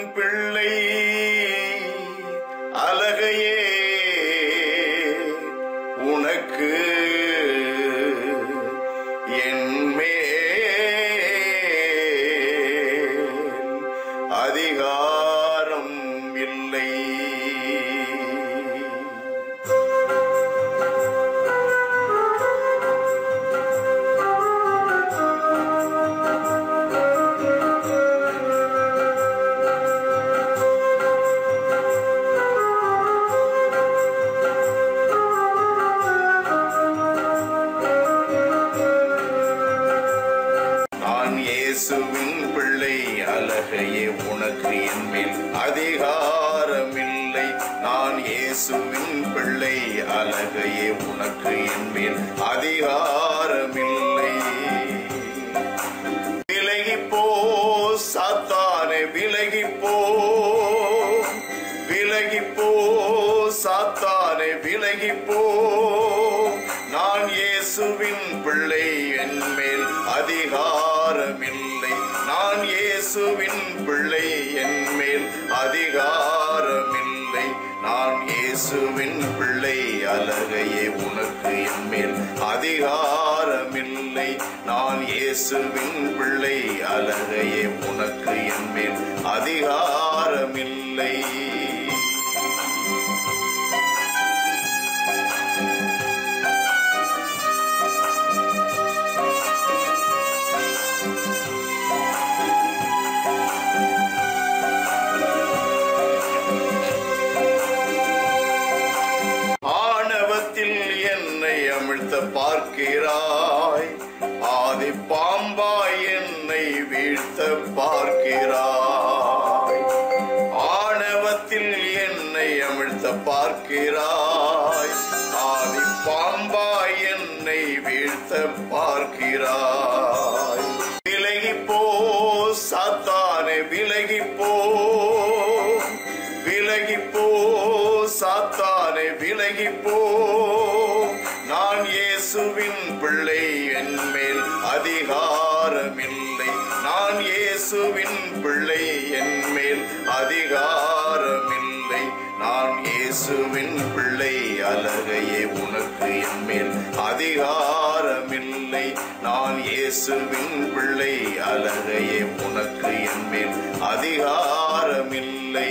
பிள்ளை அழகையே உனக்கு என் மேல் அதிகாரம் இல்லை நான் இயேசுவின் பிள்ளை அழகையே உனக்கு என் மேல் அதிகாரமில்லை நான் இயேசுவின் பிள்ளை அழகையே உனக்கு என் மேல் அதிகாரமில்லை விலகி போ சாத்தானே விலகி போ விலகி போ சாத்தானே விலகி போ நான் இயேசுவின் பிள்ளை என் மேல் அதிகாரமில்லை நான் இயேசுவின் பிள்ளை என் மேல் அதிகாரமில்லை நான் இயேசுவின் பிள்ளை அழகையே உனக்கு என் மேல் அதிகாரமில்லை நான் இயேசுவின் பிள்ளை அழகையே உனக்கு என் மேல் அதிகாரமில்லை ஆணவத்தில் என்னை அமிழ்த்த பார்க்கிறாய் ஆதி பாம்பாய் என்னை வீழ்த்த பார்க்கிறாய் ஆணவத்தில் என்னை அமிழ்த்த பார்க்கிறாய் ஆதி பாம்பாய் என்னை வீழ்த்த பார்க்கிறாய் விலகி போ சாத்தானே விலகி போ விலகி போ சாத்தானே விலகி போ நான் இயேசுவின் பிள்ளை என் மேல் அதிகாரமில்லை நான் இயேசுவின் பிள்ளை என் மேல் அதிகாரமில்லை நான் இயேசுவின் பிள்ளை அழகையே உனக்கு என் மேல் அதிகாரமில்லை நான் இயேசுவின் பிள்ளை அழகையே உனக்கு என் மேல் அதிகாரமில்லை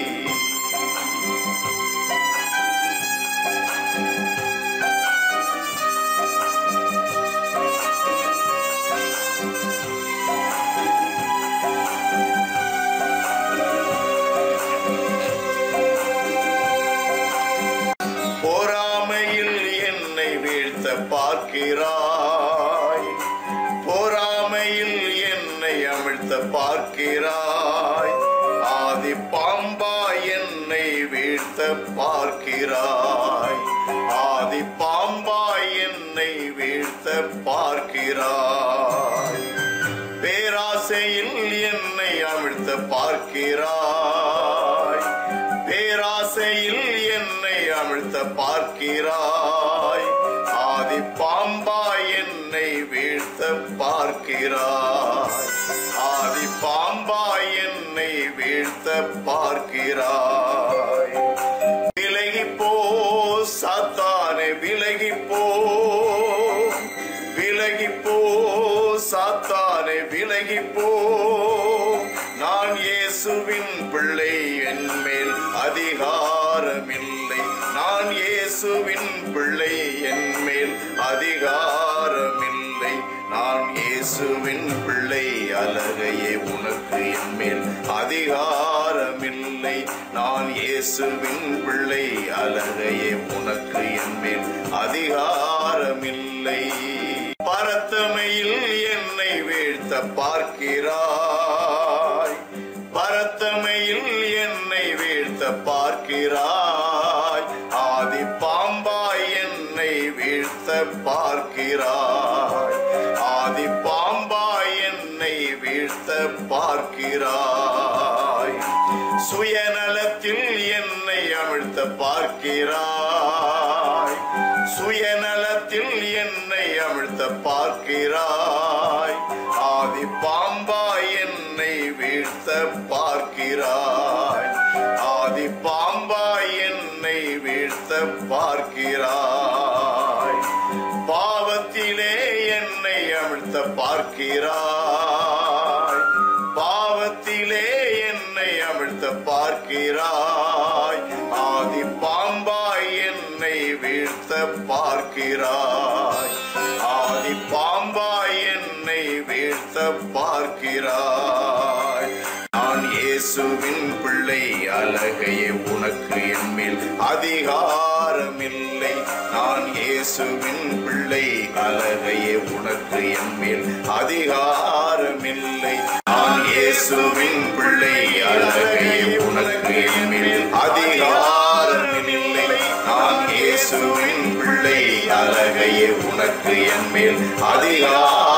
பொறாமையில் என்னை வீழ்த்த பார்க்கிறாய் பொறாமையில் என்னை அமிழ்த்த பார்க்கிறாய் ஆதி பாம்பா என்னை வீழ்த்த பார்க்கிறாய் ஆதி பாம்பா என்னை வீழ்த்த பார்க்கிறாய் பேராசையில் என்னை அமிழ்த்த பார்க்கிறாய் பேராசையில் என்னை அமிழ்த்த பார்க்கிறாய் ஆதி பாம்பா என்னை வீழ்த்த பார்க்கிறாய் ஆதி பாம்பா என்னை வீழ்த்த பார்க்கிறாய் விலகி போ சாத்தானே விலகி போ விலகி போ சாத்தானே விலகி போ நான் இயேசுவின் பிள்ளை என் மேல் அதிகாரமில்லை நான் இயேசுவின் பிள்ளை என் மேல் அதிகாரமில்லை நான் இயேசுவின் பிள்ளை அழகையே உனக்கு என் மேல் அதிகாரமில்லை நான் இயேசுவின் பிள்ளை அழகையே உனக்கு என் மேல் அதிகாரமில்லை பரத்தமையில் என்னை வீழ்த்த பார்க்கிறாய் பரத்தமையில் என்னை வீழ்த்த பார்க்கிறாய் ஆதி பாம்பாய் என்னை வீழ்த்த பார்க்கிறாய் ஆதி பாம்பாய் என்னை வீழ்த்த பார்க்கிறாய் சுயநலத்தில் என்னை அமிழ்த்த பார்க்கிறாய் சுயநலத்தில் என்னை அமிழ்த்த பார்க்கிறாய் ஆதி பாம்பா என்னை வீழ்த்த பார்க்கிறாய் பார்க்கிறாய் ஆதி பாம்பாய் என்னை வீழ்த்த பார்க்கிறாய் பாவத்திலே என்னை அமிழ்த்த பார்க்கிறாய் பாவத்திலே என்னை அமிழ்த்த பார்க்கிறாய் ஆதி பாம்பாய் என்னை வீழ்த்த பார்க்கிறாய் ஆதி பாம்பாய் என்னை வீழ்த்த பார்க்கிறாய் நான் இயேசுவின் பிள்ளை அழகையே உனக்கு என் மேல் அதிகாரமில்லை நான் இயேசுவின் பிள்ளை அழகையே உனக்கு என் மேல் அதிகாரமில்லை நான் இயேசுவின் பிள்ளை அழகையே உனக்கு என் மேல் அதிகாரமில்லை நான் இயேசுவின் பிள்ளை அழகையே உனக்கு என் மேல் அதிகாரம்